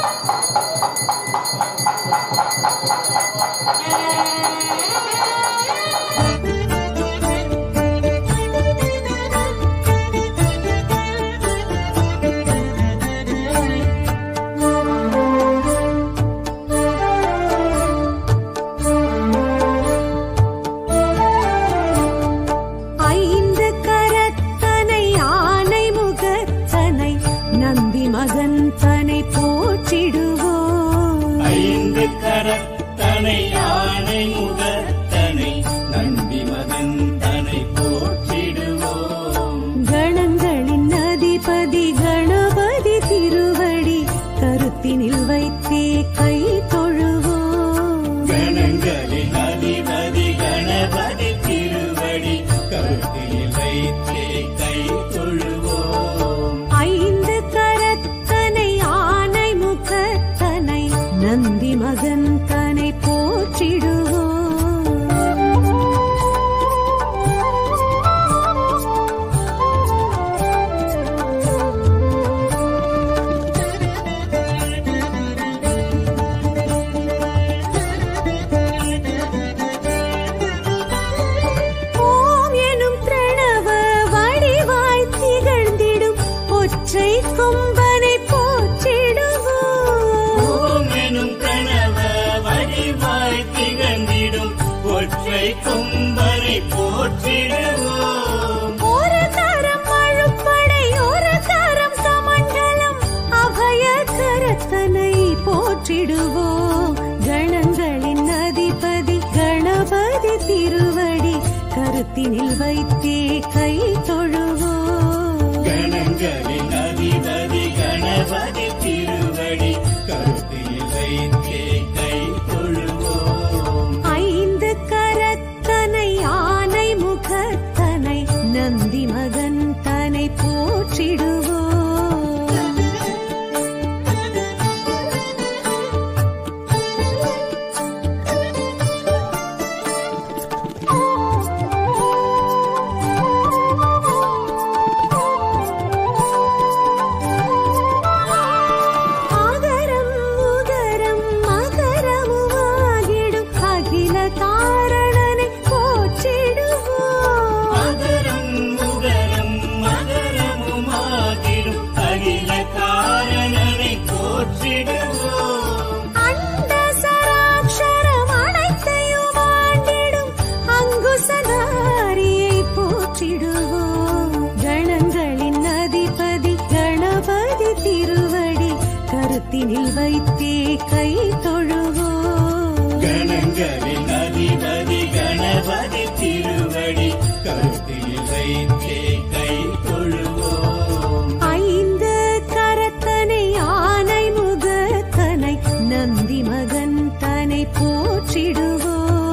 ஐந்து கரத்தனை ஆனை முகத்தனை நந்தி மகன் தனை போற்றிடுவோம் ஐந்து கரத்தனை யானை முகத்தனை நந்தி மகன் தனை போற்றிடுவோம் கணங்களின் அதிபதி கணபதி திருவடி கருத்தினில் வைத்தே கை தொழுவோம் கணங்களின் அதிபதி கணபதி திருவடி கருத்தில் வைத்தே கை தொழுவோம் ஐந்து கரத்தனை ஆனை முகத்தனை நந்தி மகன் தனை போற்றிடுவோம் ஓம் எனும் பிரணவ வடிவாய் திகழ்ந்திடும் ஒற்றை கொம்பனை போற்றிடுவோம் ஓம் எனும் கணவ வடிவாய் திகழ்ந்திடும் ஒற்றை கொம்பனை போற்றிடுவோம் ஒரு கரம் அழுப்படை ஒரு கரம் சமண்டலம் அபய கரத்தனை போற்றிடுவோம் கணங்களின் அதிபதி கணபதி திருவடி கருத்தினில் வைத்தே கை தொழுவோம் கணங்களின் அதிபதி கணபதி திருவடி கருத்தில் வைத்தே கை தொழுவோம் ஐந்து கரத்தனை ஆனை முகத்தனை நந்தி மகன் தனை போற்றிடுவோம் ஆகரம் உகரம் மகரமுமாகிடும் அகில காரணனை போற்றிடுவோம் மகரம் முகரம் மகரமுமாகிடும் அகில காரணனை போற்றிடுவோம் அண்ட சராட்சரம் அனைத்தையும் ஆண்டிடும் அங்குசதாரியை போற்றிடுவோம் கணங்களின் அதிபதி கணபதி திருவடி கருத்தினில் வைத்தே கை தொழுவோம் கணங்களின் அதிபதி கணபதி திருவடி கருத்தில் வைத்தே கை தொழுவோம் ஐந்து கரத்தனை ஆனை முகத்தனை நந்தி மகன் தனை போற்றிடுவோம்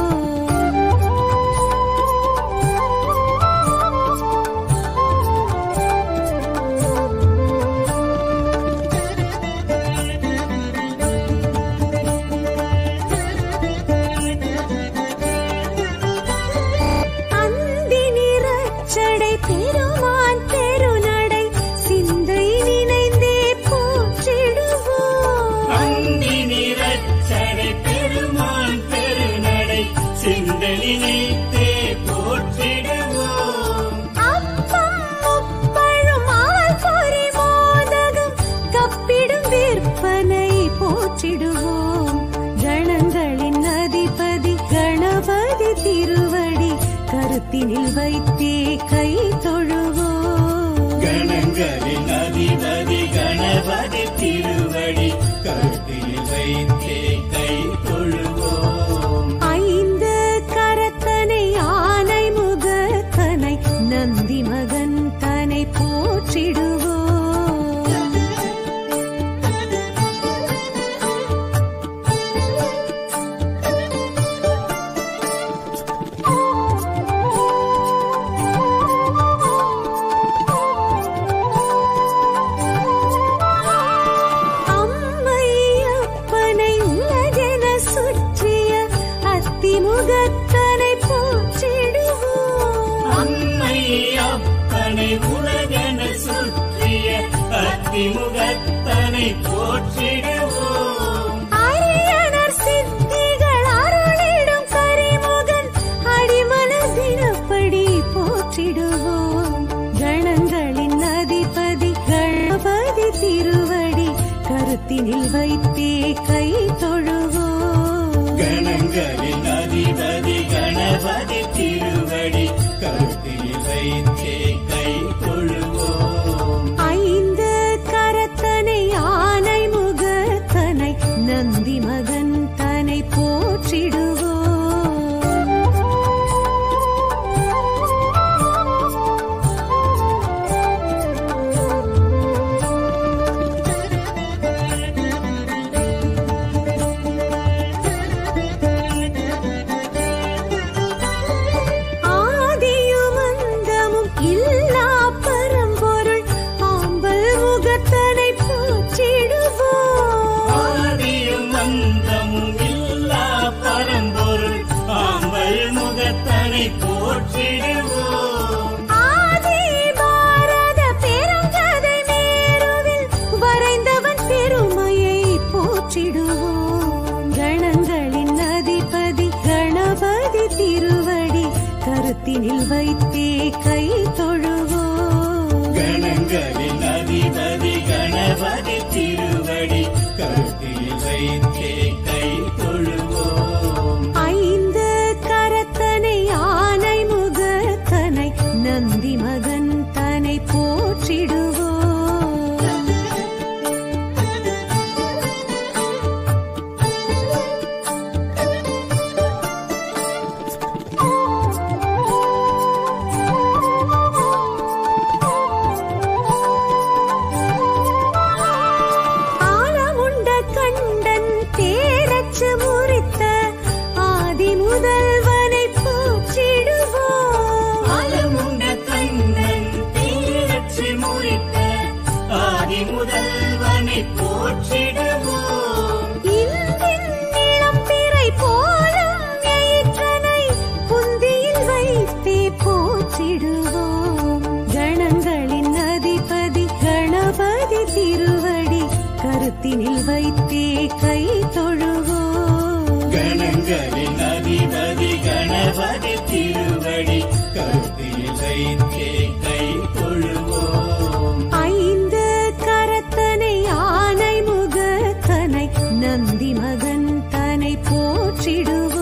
அந்தி நிறச்சடை பெருமான் பெருநடை சிந்தை நினைந்தே போற்றிடுவோம் அந்தி நிறச்சடை பெருமான் பெருநடை சிந்தனினைத்தே போற்றிடுவோம் அப்பம் முப்பழும் ஆள் பொறி மோதகம் கப்பிடும் விற்பனை போற்றிடுவோம் கணங்களின் அதிபதி கணபதி திருவடி கருத்தினில் வைத்தே கை தொழுவோம் கணங்களின் அதிபதி கணபதி திருவடி கருத்தில் வைத்தே கை தொழுவோம் ஐந்து கரத்தனை ஆனை முகத்தனை நந்தி மகன் தனை போற்றிடுவோம் கருத்தினில் வைத்தே கை தொழுவோம் கணங்களின் அதிபதி கணபதி திருவடி கருத்தில் வைத்தே கை தொழுவோம் ஐந்து கரத்தனை ஆனை முகத்தனை நந்தி மகன் தனை போற்றிடுவோம் ஆதியும் அந்தமும் இல்லா பரம்பொருள் ஆம்பல் முகத்தனை போற்றிடுவோம் ஆதியும் அந்தமும் இல்லா பரம்பொருள் ஆம்பல் முகத்தனை போற்றிடுவோம் ஆதி பாரத பெருங்கதை மேருவில் வரைந்தவன் பெருமையை போற்றிடுவோம் கணங்களின் அதிபதி கணபதி திருவடி கருத்தினில் வைத்தே கை தொழுவோம் கணங்களின் அதிபதி கணபதி திருவடி கருத்தில் வைத்தே கை தொழுவோம் ஐந்து கரத்தனை ஆனை முகத்தனை நந்தி மகன் தனை போற்றிடுவோம் ஆலமுண்ட கண்டன் தேரச்சு முறித்த ஆதி முதல்வனை போற்றிடுவோம் ஆலமுண்ட கண்ணன் தீரச்சி முறித்த ஆதி முதல்வனை போற்றிடுவோம் இன்பின் இளம் பிறை போலும் எயிற்றனை புந்தியில் வைத்தே போற்றிடுவோம் கணங்களின் அதிபதி கணபதி திருவடி கருத்தினில் வைத்தே கை தொழுவோம் கணங்களின் அதிபதி கணபதி திருவடி கருத்தில் வைத்தே கை தொழுவோம் ஐந்து கரத்தனை ஆனை முகத்தனை நந்தி மகன் தனை போற்றிடுவோம்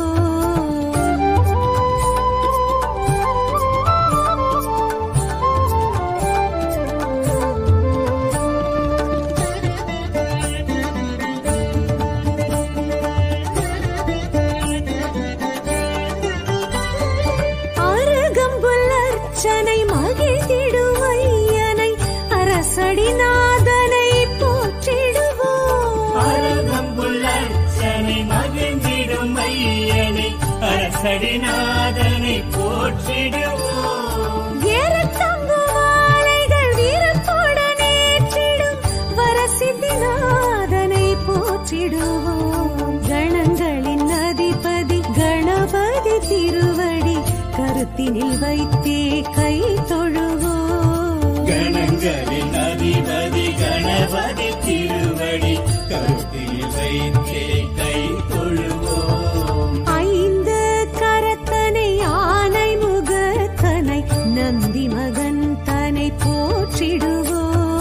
அருகம்புல் அர்ச்சனை மகிழ்ந்திடும் ஐயனை அரசடிநாதனை போற்றிடுவோம் அருகம்புல்லர்ச்சனை மகிழ்ந்திடும் ஐயனை அரசடிநாதனை போற்றிடுவோம் ஏறத்தங்கு மாலைகள் வீரத்துடன் ஏற்றிடும் வரசித்திநாதனை போற்றிடுவோம் கணங்களின் அதிபதி கணபதி திருவடி கருத்தினில் வைத்தே கை தொழுவோம் கணங்களின் அதிபதி கணபதி திருவடி கருத்தில் வைத்தே கை தொழுவோம் ஐந்து கரத்தனை ஆனை முகத்தனை நந்தி மகன் தனை போற்றிடுவோம்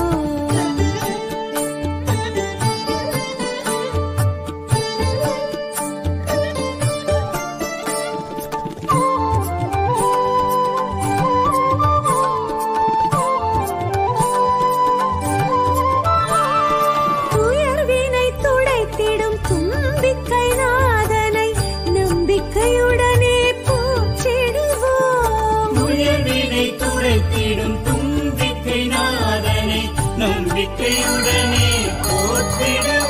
துயர்வினை துடைத்திடும் தும்பிக்கை நாதனை நம்பிக்கையுடனே போற்றிடுவோம் உயர்வினை துடைத்திடும் தும்பிக்கை நாதனை நம்பிக்கையுடனே போற்றிடுவோம்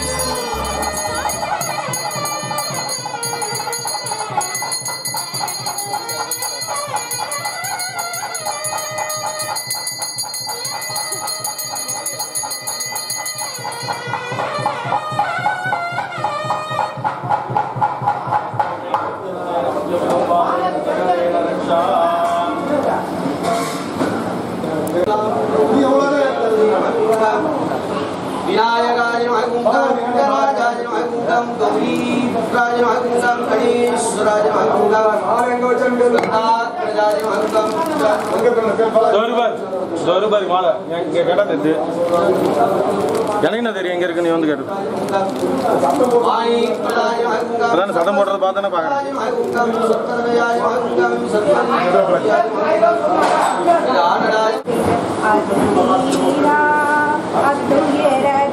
விநாயகாய மகுண்டம் விகராஜாய மகுண்டம் கௌரீராஜ மகுண்டம் கணேஸ்வராஜ மகுண்டம் பிரஜாய மகுண்டம் ஒரு பாரு மாலை இங்கே கேட்டால் தெரியுது எனக்கு என்ன தெரியும் எங்கே இருக்கு நீ வந்து கேட்டு அதான் சதம் போடுறத பார்த்தானே பார்க்குறேன் அத்துயர